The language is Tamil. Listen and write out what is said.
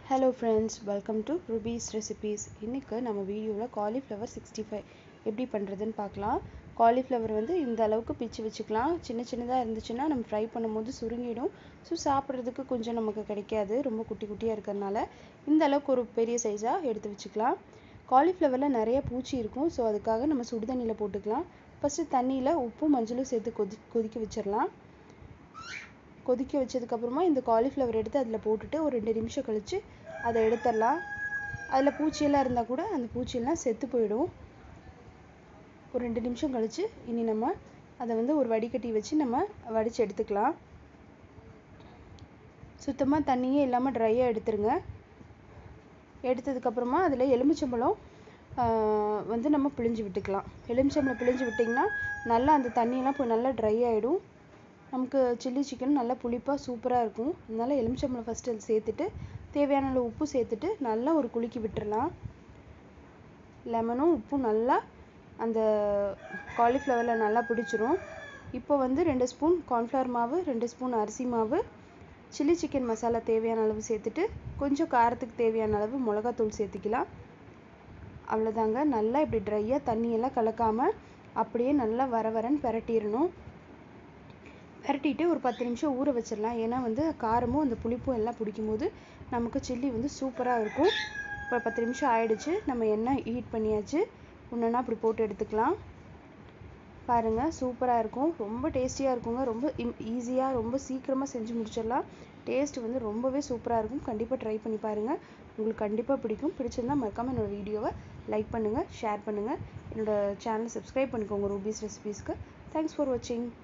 hello friends welcome to rupees recipes இன்றைக்கி நம்ம வீடியோவில் காலிஃப்ளவர் சிக்ஸ்டி ஃபைவ் எப்படி பண்ணுறதுன்னு பார்க்கலாம் காலிஃப்ளவர் வந்து இந்த அளவுக்கு பிச்சு வச்சுக்கலாம் சின்ன சின்னதாக இருந்துச்சுன்னா நம்ம ஃப்ரை பண்ணும்போது சுருங்கிடும் ஸோ சாப்பிட்றதுக்கு கொஞ்சம் நமக்கு கிடைக்காது ரொம்ப குட்டி குட்டியாக இருக்கிறதுனால இந்த அளவுக்கு ஒரு பெரிய சைஸாக எடுத்து வச்சுக்கலாம் காலிஃப்ளவரில் நிறைய பூச்சி இருக்கும் ஸோ அதுக்காக நம்ம சுடு தண்ணியில் போட்டுக்கலாம் ஃபஸ்ட்டு தண்ணியில் உப்பும் மஞ்சளும் சேர்த்து கொதி கொதிக்க வச்சிடலாம் கொதிக்க வச்சதுக்கப்புறமா இந்த காலிஃப்ளவர் எடுத்து அதில் போட்டுட்டு ஒரு ரெண்டு நிமிஷம் கழித்து அதை எடுத்துடலாம் அதில் பூச்சியெல்லாம் இருந்தால் கூட அந்த பூச்சியெல்லாம் செத்து போயிடும் ஒரு ரெண்டு நிமிஷம் கழித்து இனி நம்ம அதை வந்து ஒரு வடிகட்டி வச்சு நம்ம வடித்து எடுத்துக்கலாம் சுத்தமாக தண்ணியே இல்லாமல் ட்ரையாக எடுத்துருங்க எடுத்ததுக்கப்புறமா அதில் எலுமிச்சம்பழம் வந்து நம்ம பிழிஞ்சு விட்டுக்கலாம் எலுமிச்சம்பழம் பிழிஞ்சு விட்டிங்கன்னா நல்லா அந்த தண்ணியெல்லாம் இப்போ நல்லா ட்ரை ஆகிடும் நமக்கு சில்லி சிக்கன் நல்லா புளிப்பாக சூப்பராக இருக்கும் அதனால் எலுமிச்சம்பழம் ஃபஸ்ட்டு அதில் சேர்த்துட்டு தேவையான அளவு உப்பு சேர்த்துட்டு நல்லா ஒரு குலுக்கி விட்டுறலாம் லெமனும் உப்பும் நல்லா அந்த காலிஃப்ளவரில் நல்லா பிடிச்சிரும் இப்போ வந்து ரெண்டு ஸ்பூன் கார்ன்ஃப்ளவர் மாவு ரெண்டு ஸ்பூன் அரிசி மாவு சில்லி சிக்கன் மசாலா தேவையான அளவு சேர்த்துட்டு கொஞ்சம் காரத்துக்கு தேவையான அளவு மிளகாத்தூள் சேர்த்துக்கலாம் அவ்வளோதாங்க நல்லா இப்படி ட்ரையாக தண்ணியெல்லாம் கலக்காமல் அப்படியே நல்லா வர வரன்னு பெரட்டிடணும் பெரட்டிட்டு ஒரு பத்து நிமிஷம் ஊற வச்சிடலாம் ஏன்னா வந்து காரமும் அந்த புளிப்பும் எல்லாம் பிடிக்கும் போது நமக்கு சில்லி வந்து சூப்பராக இருக்கும் இப்போ பத்து நிமிஷம் ஆயிடுச்சு நம்ம எண்ணெய் ஹீட் பண்ணியாச்சு ஒன்றுனா அப்படி போட்டு எடுத்துக்கலாம் பாருங்கள் சூப்பராக இருக்கும் ரொம்ப டேஸ்டியாக இருக்குங்க ரொம்ப ஈஸியாக ரொம்ப சீக்கிரமாக செஞ்சு முடிச்சிடலாம் டேஸ்ட் வந்து ரொம்பவே சூப்பராக இருக்கும் கண்டிப்பாக ட்ரை பண்ணி பாருங்கள் உங்களுக்கு கண்டிப்பாக பிடிக்கும் பிடிச்சிருந்தா மறக்காமல் என்னோடய வீடியோவை லைக் பண்ணுங்கள் ஷேர் பண்ணுங்கள் என்னோடய சேனலை சப்ஸ்கிரைப் பண்ணிக்கோங்க ரூபீஸ் ரெசிபீஸ்க்கு தேங்க்ஸ் ஃபார் வாட்சிங்